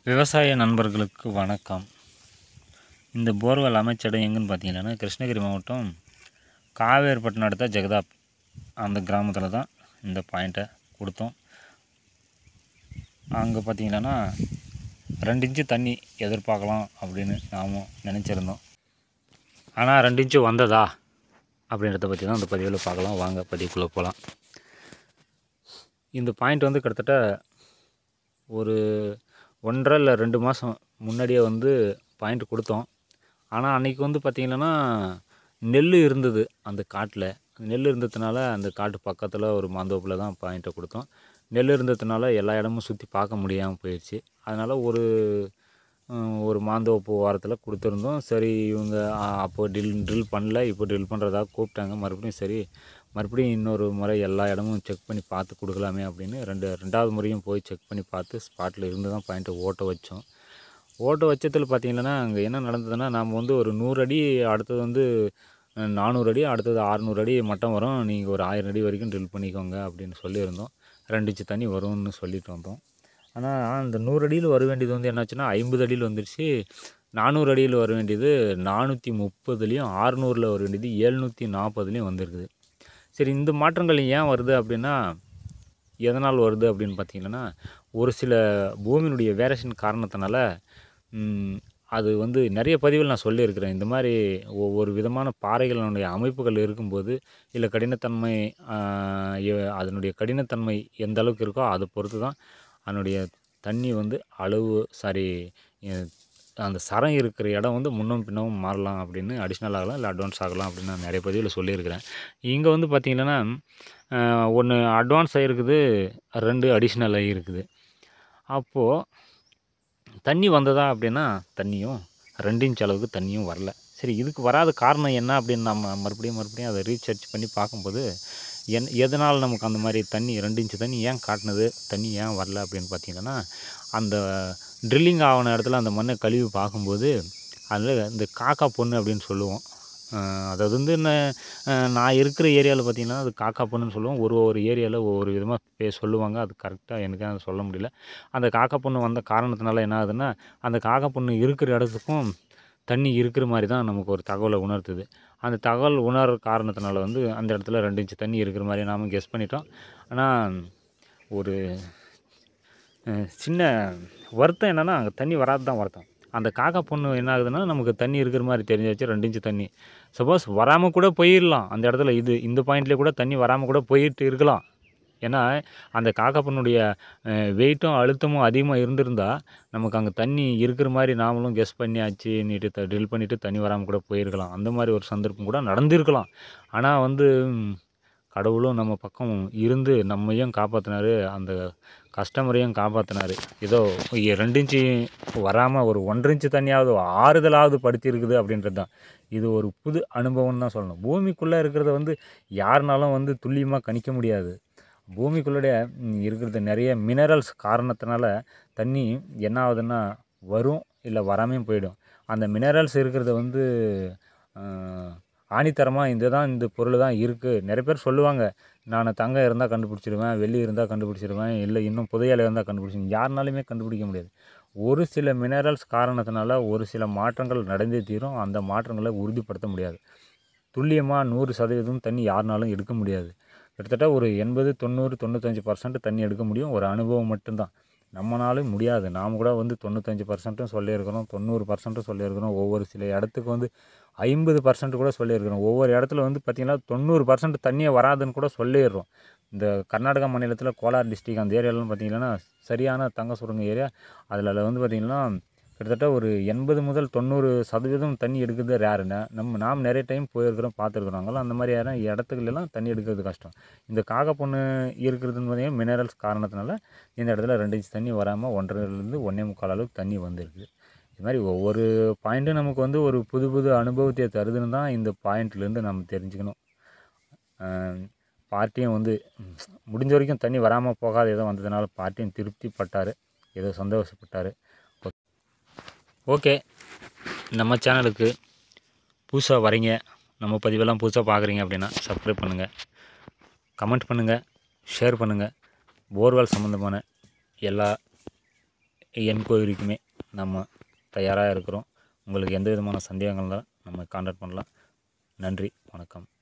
விவசாய நண்பர்களுக்கு வணக்கம் இந்த போர்வெல் அமைச்ச இடம் எங்கன்னு பார்த்தீங்கன்னா கிருஷ்ணகிரி மாவட்டம் காவேரிப்பட்டினம் அடுத்த ஜெகதாப் அந்த கிராமத்தில் தான் இந்த பாயிண்ட்டை கொடுத்தோம் அங்கே பார்த்தீங்கன்னா ரெண்டு இன்ச்சு தண்ணி எதிர்பார்க்கலாம் அப்படின்னு நாமும் நினச்சிருந்தோம் ஆனால் ரெண்டு இன்ச்சு வந்ததா அப்படின்றத பற்றி தான் இந்த பதிவில் பார்க்கலாம் வாங்க பதிவுக்குள்ளே போகலாம் இந்த பாயிண்ட் வந்து கிட்டத்தட்ட ஒரு ஒன்றரை இல்லை ரெண்டு மாதம் முன்னாடியே வந்து பாயிண்ட் கொடுத்தோம் ஆனால் அன்றைக்கி வந்து பார்த்திங்கன்னா நெல் இருந்தது அந்த காட்டில் நெல் இருந்ததுனால அந்த காட்டு பக்கத்தில் ஒரு மாந்தோப்பில் தான் பாயிண்ட்டை கொடுத்தோம் நெல் இருந்ததுனால எல்லா இடமும் சுற்றி பார்க்க முடியாமல் போயிடுச்சு அதனால் ஒரு ஹம், ஒரு மாந்தோப்பு வாரத்தில் கொடுத்துருந்தோம் சரி இவங்க ஆ, அப்போ ட்ரில் ட்ரில் பண்ணல இப்போ ட்ரில் பண்ணுறதா கூப்பிட்டாங்க மறுபடியும் சரி மறுபடியும் இன்னொரு முறை எல்லா இடமும் செக் பண்ணி பார்த்து கொடுக்கலாமே அப்படின்னு ரெண்டு ரெண்டாவது முறையும் போய் செக் பண்ணி பார்த்து ஸ்பாட்டில் இருந்து தான் பாயிண்ட்டை ஓட்ட வச்சோம் ஓட்ட வச்சத்தில் பார்த்தீங்கன்னா அங்கே என்ன நடந்ததுன்னா நாம் வந்து ஒரு நூறு அடி அடுத்தது வந்து அஹ், நானூறு அடி அடுத்தது அறநூறு அடி மட்டம் வரும் நீங்கள் ஒரு ஆயிரம் அடி வரைக்கும் ட்ரில் பண்ணிக்கோங்க அப்படின்னு சொல்லியிருந்தோம் ரெண்டு இன்ச்சு தண்ணி வரும்னு சொல்லிட்டு வந்தோம் ஆனால் அந்த நூறு அடியில் வர வேண்டியது வந்து என்னாச்சுன்னா ஐம்பது அடியில் வந்துருச்சு நானூறு அடியில் வர வேண்டியது நானூற்றி முப்பதுலேயும் ஆறுநூறில் வர வேண்டியது எழுநூற்றி நாற்பதுலேயும் வந்திருக்குது சரி இந்த மாற்றங்கள் ஏன் வருது அப்படின்னா எதனால் வருது அப்படின்னு பார்த்தீங்கன்னா ஒரு சில பூமியினுடைய வேரேஷன் காரணத்தினால ம், அது வந்து நிறைய பதிவில் நான் சொல்லியிருக்கிறேன் இந்த மாதிரி ஒவ்வொரு விதமான பாறைகளினுடைய அமைப்புகள் இருக்கும்போது இல்லை கடினத்தன்மை ஆ, எ- அதனுடைய கடினத்தன்மை எந்த அளவுக்கு இருக்கோ அதை பொறுத்து தான் அதனுடைய தண்ணி வந்து அளவு சாரி அந்த சரம் இருக்கிற இடம் வந்து முன்னும் பின்னமும் மாறலாம் அப்படின்னு அடிஷ்னல் ஆகலாம் இல்லை அட்வான்ஸ் ஆகலாம் அப்படின்னு நான் நிறைய பதிவில் சொல்லியிருக்கிறேன் இங்கே வந்து பார்த்திங்கன்னா ஒன்று அட்வான்ஸ் ஆகிருக்குது ரெண்டு அடிஷ்னல் ஆகிருக்குது அப்போது தண்ணி வந்ததா அப்படின்னா தண்ணியும் ரெண்டு இன்ச் அளவுக்கு தண்ணியும் வரல சரி இதுக்கு வராத காரணம் என்ன அப்படின்னு நம்ம மறுபடியும் மறுபடியும் அதை ரீசர்ச் பண்ணி பார்க்கும்போது என் எதனால் நமக்கு அந்த மாதிரி தண்ணி ரெண்டு இன்ச்சு தண்ணி ஏன் காட்டினது தண்ணி ஏன் வரல அப்படின்னு பார்த்தீங்கன்னா அந்த ட்ரில்லிங் ஆகின இடத்துல அந்த மண்ணை கழுவி பார்க்கும்போது அதில் இந்த காக்கா பொண்ணு அப்படின்னு சொல்லுவோம் அஹ் அதாவது வந்து நான் அஹ் நான் இருக்கிற ஏரியாவில் பார்த்தீங்கன்னா அது காக்கா பொண்ணுன்னு சொல்லுவோம் ஒரு ஒரு ஏரியாவில் ஒவ்வொரு விதமாக பே சொல்லுவாங்க அது கரெக்டாக எனக்கு அதை சொல்ல முடியல அந்த காக்கா பொண்ணு வந்த காரணத்தினால என்ன ஆகுதுன்னா அந்த காக்கா பொண்ணு இருக்கிற இடத்துக்கும் தண்ணி இருக்கிற மாதிரி தான் நமக்கு ஒரு தகவலை உணர்த்துது அந்த தகவல் உணர்ற காரணத்தினால வந்து அந்த இடத்துல ரெண்டு இன்ச்சு தண்ணி இருக்கிற மாதிரி நாம கெஸ் பண்ணிட்டோம் ஆனால் ஒரு அஹ், சின்ன வருத்தம் என்னென்னா அங்கே தண்ணி வராது தான் வருத்தம் அந்த காக்கா பொண்ணு என்ன ஆகுதுன்னா நமக்கு தண்ணி இருக்கிற மாதிரி தெரிஞ்சாச்சு ரெண்டு இன்ச்சு தண்ணி சப்போஸ் வராமல் கூட போயிடலாம் அந்த இடத்துல இது இந்த பாயிண்ட்லேயே கூட தண்ணி வராமல் கூட போயிட்டு இருக்கலாம் ஏன்னா அந்த காக்காப்பனுடைய வெயிட்டும் அழுத்தமும் அதிகமாக இருந்திருந்தா நமக்கு அங்கே தண்ணி இருக்கிற மாதிரி நாமளும் கெஸ் பண்ணியாச்சு நீட்டு த ட்ரில் பண்ணிவிட்டு தண்ணி வராமல் கூட போயிருக்கலாம் அந்த மாதிரி ஒரு சந்தர்ப்பம் கூட நடந்திருக்கலாம் ஆனால் வந்து ம், கடவுளும் நம்ம பக்கம் இருந்து நம்மையும் காப்பாற்றினாரு அந்த கஸ்டமரையும் காப்பாற்றினாரு ஏதோ இ- ரெண்டு இன்ச்சு வராமல் ஒரு ஒன்றரை இன்ச்சு தண்ணியாவது ஆறுதலாவது படுத்தி இருக்குது அப்படின்றது தான் இது ஒரு புது அனுபவம் தான் சொல்லணும் பூமிக்குள்ளே இருக்கிறத வந்து யாருனாலும் வந்து துல்லியமாக கணிக்க முடியாது பூமிக்குள்ளே இருக்கிறது நிறைய மினரல்ஸ் காரணத்தினால தண்ணி என்ன ஆகுதுன்னா வரும் இல்லை வராமையும் போயிடும் அந்த மினரல்ஸ் இருக்கிறத வந்து ஆணித்தரமாக இந்த தான் இந்த பொருள் தான் இருக்குது நிறைய பேர் சொல்லுவாங்க நான் தங்கம் இருந்தால் கண்டுபிடிச்சிடுவேன் வெள்ளி இருந்தால் கண்டுபிடிச்சிடுவேன் இல்லை இன்னும் புதையலை இருந்தால் கண்டுபிடிச்சிடுவேன் யாருனாலுமே கண்டுபிடிக்க முடியாது ஒரு சில மினரல்ஸ் காரணத்தினால ஒரு சில மாற்றங்கள் நடந்தே தீரும் அந்த மாற்றங்களை உறுதிப்படுத்த முடியாது துல்லியமாக நூறு சதவீதம் தண்ணி யாருனாலும் எடுக்க முடியாது கிட்டத்தட்ட ஒரு எண்பது தொண்ணூறு தொண்ணூத்தஞ்சு பர்சன்ட் தண்ணி எடுக்க முடியும் ஒரு அனுபவம் மட்டும்தான் நம்மனாலும் முடியாது நாம் கூட வந்து தொண்ணூத்தஞ்சு பர்சன்ட்டும் சொல்லியிருக்கிறோம் தொண்ணூறு பர்சன்ட்டும் சொல்லியிருக்கிறோம் ஒவ்வொரு சில இடத்துக்கு வந்து ஐம்பது பர்சன்ட் கூட சொல்லியிருக்கிறோம் ஒவ்வொரு இடத்துல வந்து பார்த்திங்கன்னா தொண்ணூறு பர்சன்ட் தண்ணியே வராதுன்னு கூட சொல்லிடுறோம் இந்த கர்நாடகா மாநிலத்தில் கோலார் டிஸ்ட்ரிக் அந்த ஏரியாலாம் பார்த்திங்கன்னா சரியான தங்க சுரங்க ஏரியா அதில் வந்து பார்த்திங்கன்னா கிட்டத்தட்ட ஒரு எண்பது முதல் தொண்ணூறு சதவீதம் தண்ணி எடுக்கிறது ரேருங்க நம்ம நாம் நிறைய டைம் போயிருக்கிறோம் பார்த்துருக்குறோம் அங்கெல்லாம் அந்த மாதிரியான இடத்துக்குலாம் தண்ணி எடுக்கிறது கஷ்டம் இந்த காக்கா பொண்ணு இருக்கிறதுன்னு பார்த்தீங்கன்னா மினரல்ஸ் காரணத்தினால இந்த இடத்துல ரெண்டு இன்ச் தண்ணி வராமல் ஒன்றரைலேருந்து ஒன்றே முக்கால் அளவுக்கு தண்ணி வந்திருக்கு இது மாதிரி ஒவ்வொரு பாயிண்ட்டும் நமக்கு வந்து ஒரு புது புது அனுபவத்தை தருதுன்னு தான் இந்த பாயிண்ட்லேருந்து நம்ம தெரிஞ்சுக்கணும் பார்ட்டியும் வந்து ம், முடிஞ்ச வரைக்கும் தண்ணி வராமல் போகாத ஏதோ வந்ததுனால பார்ட்டியும் திருப்திப்பட்டார் ஏதோ சந்தோஷப்பட்டார் ஓகே நம்ம சேனலுக்கு புதுசாக வரீங்க நம்ம பதிவெல்லாம் புதுசாக பார்க்குறீங்க அப்படின்னா சப்ஸ்கிரைப் பண்ணுங்கள் கமெண்ட் பண்ணுங்கள் ஷேர் பண்ணுங்கள் போர்வெல் சம்மந்தமான எல்லா என்கொயரிக்குமே நம்ம தயாராக இருக்கிறோம் உங்களுக்கு எந்த விதமான சந்தேகங்கள்னா நம்ம கான்டாக்ட் பண்ணலாம் நன்றி வணக்கம்